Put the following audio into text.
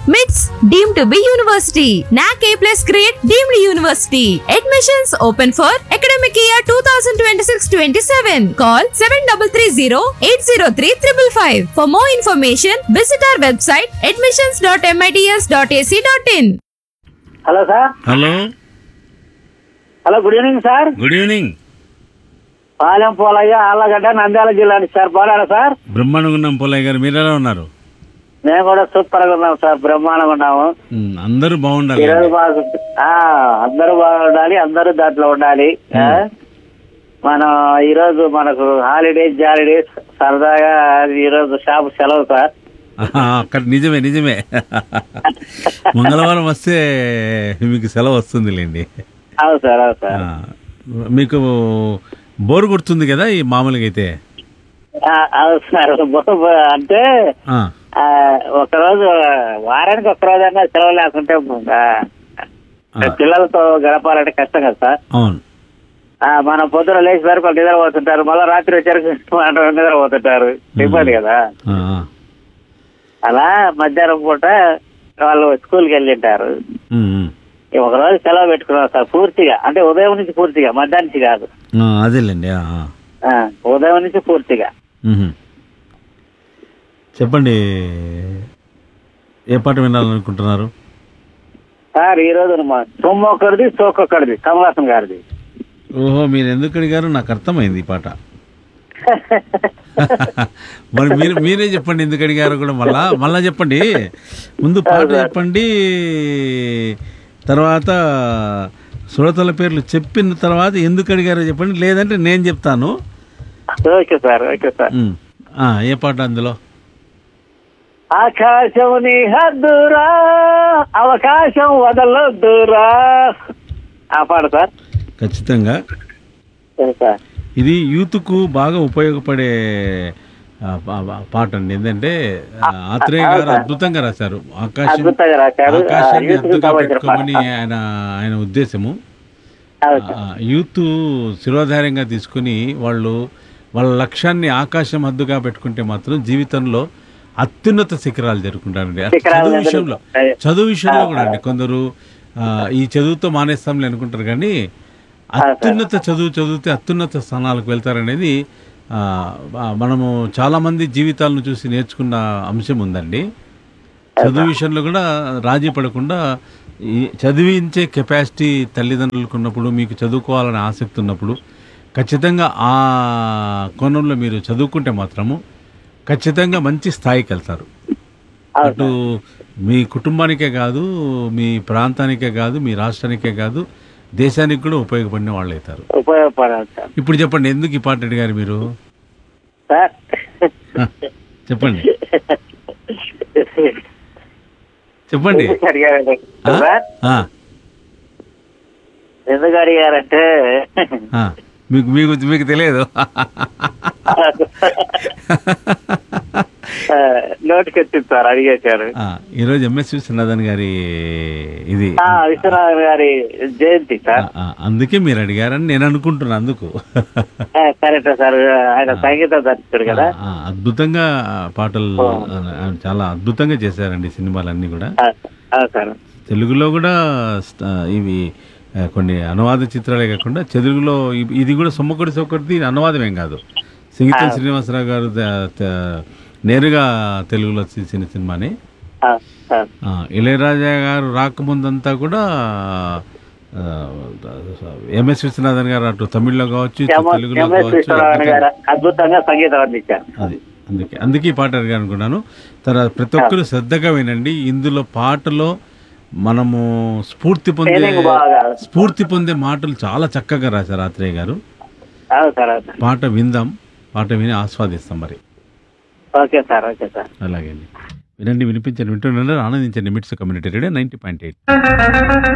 MITS deemed to be university. NAC A plus grade deemed university. Admissions open for academic year 2026-27. Call 7330-803-555. For more information, visit our website admissions.mits.ac.in. Hello sir hello hello good evening sir good evening Palem Polaiah Allagadda Nandyal జిల్లా నుంచి sir బాగారా sir బ్రహ్మాండంగా ఉన్నాం పోలయ్య గారు మీరు ఎలా ఉన్నారు మేము కూడా సూపర్ గా ఉన్నాం సార్ బ్రహ్మాండంగా ఉన్నాము ఉమ్, అందరూ బాగుండాలి ఈరోజు బాగా ఆ, అందరూ బాగుండాలి అందరూ దాంట్లో ఉండాలి ఆ? మనం ఈరోజు మనకు హాలిడేస్ జాలిడేస్ సరదాగా ఈరోజు షాప్ సెలవు సార్ ఆహా, అక్కడ నిజమే నిజమే మంగళవారం వస్తే మీకు సెలవు వస్తుందిలేండి అవును సార్ అవును ఆ, సార్ మీకు బోర్ కొడుతుంది కదా ఈ మామూలుగా అయితే ఆ, అవును సార్ బో- బో- అంటే ఆ, ఆ, ఒకరోజు వారానికి ఒక రోజైనా సెలవు లేకుంటే ఆ, ఆ. పిల్లలతో గడపాలంటే కష్టం కదా సార్ అవును ఆ, మనం పొద్దున లేచి వరకు వాళ్ళు నిద్రపోతుంటారు మళ్ళీ రాత్రి వచ్చేసరికి వాళ్ళు నిద్రపోతుంటారు ఇబ్బంది కదా ఆ, ఆ. అలా మధ్యాహ్నం పూట వాళ్ళు స్కూల్కి వెళ్ళింటారు ఉమ్, ఉమ్. ఒక రోజు సెలవు పెట్టుకున్నాం సార్ పూర్తిగా అంటే ఉదయం నుంచి పూర్తిగా మధ్యాహ్నం నుంచి కాదు ఆ, అదేలేండి ఆ, ఆ. ఆ, ఉదయం నుంచి పూర్తిగా ఉహు. చెప్పండి ఏ పాట వినాలనుకుంటున్నారు సార్ ఈ రోజు సొమ్ము ఒకరిది సోకొక్కడిది కమలాసన్ గారిది ఓహో మీరు ఎందుకు అడిగారు నాకు అర్థమైంది ఈ పాట మరి మీరు మీరే చెప్పండి ఎందుకు అడిగారు కూడా మళ్ళా మళ్ళా చెప్పండి ముందు పాట చెప్పండి తర్వాత శ్రోతల పేర్లు చెప్పిన తర్వాత ఎందుకు అడిగారో చెప్పండి లేదంటే నేను చెప్తాను ఓకే సార్ ఓకే సార్ ఉమ్. ఆ, ఏ పాట అందులో ఆకాశం నీ హద్దురా అవకాశం వదలొద్దురా ఆ పాట సార్ ఖచ్చితంగా సరే సార్ ఇది యూత్కు బాగా ఉపయోగపడే ఆ, పా- పా- పాట అండి ఎందుకంటే ఆ, ఆత్రేయ గారు అద్భుతంగా రాశారు ఆకాశం అద్భుతంగా రాశారు ఆ, ఆకాశాన్ని యూత్కు అద్దుగా సంబంధించిన పెట్టుకోమని పాట. ఆయన ఆయన ఉద్దేశము అవును సార్. ఆ, యూత్ శిరోధార్యంగా తీసుకుని వాళ్ళు వాళ్ళ లక్ష్యాన్ని ఆకాశం హద్దుగా పెట్టుకుంటే మాత్రం జీవితంలో అత్యున్నత శిఖరాలు జరుపుకుంటారండి అట్ శిఖరాలు చదువు ఎదురు- విషయంలో అదే. చదువు విషయంలో కూడా అండి కొందరు ఆ, ఈ చదువుతో మానేస్తాంలే అనుకుంటారు కానీ అత్యున్నత చదువు చదివితే అత్యున్నత స్థానాలకు వెళ్తారనేది ఆ, ఆ, మనము చాలా మంది జీవితాలను చూసి నేర్చుకున్న అంశం ఉందండి చదువు విషయంలో కూడా రాజీ పడకుండా ఈ చదివించే కెపాసిటీ తల్లిదండ్రులకు ఉన్నప్పుడు మీకు చదువుకోవాలనే ఆసక్తి ఉన్నప్పుడు ఖచ్చితంగా ఆ కోణంలో మీరు చదువుకుంటే మాత్రము ఖచ్చితంగా మంచి స్థాయికి వెళ్తారు అటు మీ కుటుంబానికే కాదు మీ ప్రాంతానికే కాదు మీ రాష్ట్రానికే కాదు దేశానికి కూడా ఉపయోగపడిన వాళ్ళు అవుతారు ఉపయోగపడాలి సార్ ఇప్పుడు చెప్పండి ఎందుకు ఈ పాట అడిగారు మీరు సార్ ఆ, చెప్పండి చెప్పండి ఎందుకు అడిగారంటే ఆ? సార్ ఆ, ఎందుకు అడిగారంటే ఆ. మీకు మీకు మీకు తెలియదు ఆ, నోటికి వచ్చింది సార్ అడిగేశారు ఆ, ఈరోజు ఎంఎస్ విశ్వనాథన్ గారి ఇది ఆ, విశ్వనాథ్ గారి జయంతి ఆ, సార్ ఆ, అందుకే మీరు అడిగారని నేను అనుకుంటున్నాను అందుకు ఆ, కరెక్ట్ సార్ ఆయన సంగీతం దర్శకుడు కదా ఆ, ఆ, అద్భుతంగా పాటలు ఆ, చాలా అద్భుతంగా చేశారండి సినిమాలన్నీ కూడా ఆ, ఆ, సార్ తెలుగులో కూడా స్ట్- ఇవి ఆ, కొన్ని అనువాద చిత్రాలే కాకుండా తెలుగులో ఇ- ఇది కూడా సొమ్మకొడి సొక్కడిది అనువాదం ఏం కాదు సింగీతం శ్రీనివాసరావు గారు ద- త- నేరుగా తెలుగులో తీసిన సినిమాని ఆ, ఆ, ఆ, ఇళయరాజా గారు రాకముందంతా కూడా ఆ, ఎంఎస్ విశ్వనాథన్ గారు అటు తమిళ్లో కావచ్చు ఇటు ఎం- తెలుగులో ఎంఎస్ కావచ్చు విశ్వనాథన్ గారు అద్భుతంగా సంగీతం అందించారు అది అందుకే అందుకే ఈ పాట అడిగాను అనుకున్నాను తర్వాత ప్రతి ఒక్కరు శ్రద్ధగా వినండి ఇందులో పాటలో మనము స్ఫూర్తి పొందే Feeling బాగా. స్ఫూర్తి పొందే మాటలు చాలా చక్కగా రాశారు ఆత్రేయ గారు అవును సార్ అవును సార్ పాట విందాం పాట విని ఆస్వాదిస్తాం మరి ఓకే సార్ ఓకే సార్ అలాగే అండి వినండి వినిపించండి వింటుండండి ఆనందించండి MITS community radio ninety point eight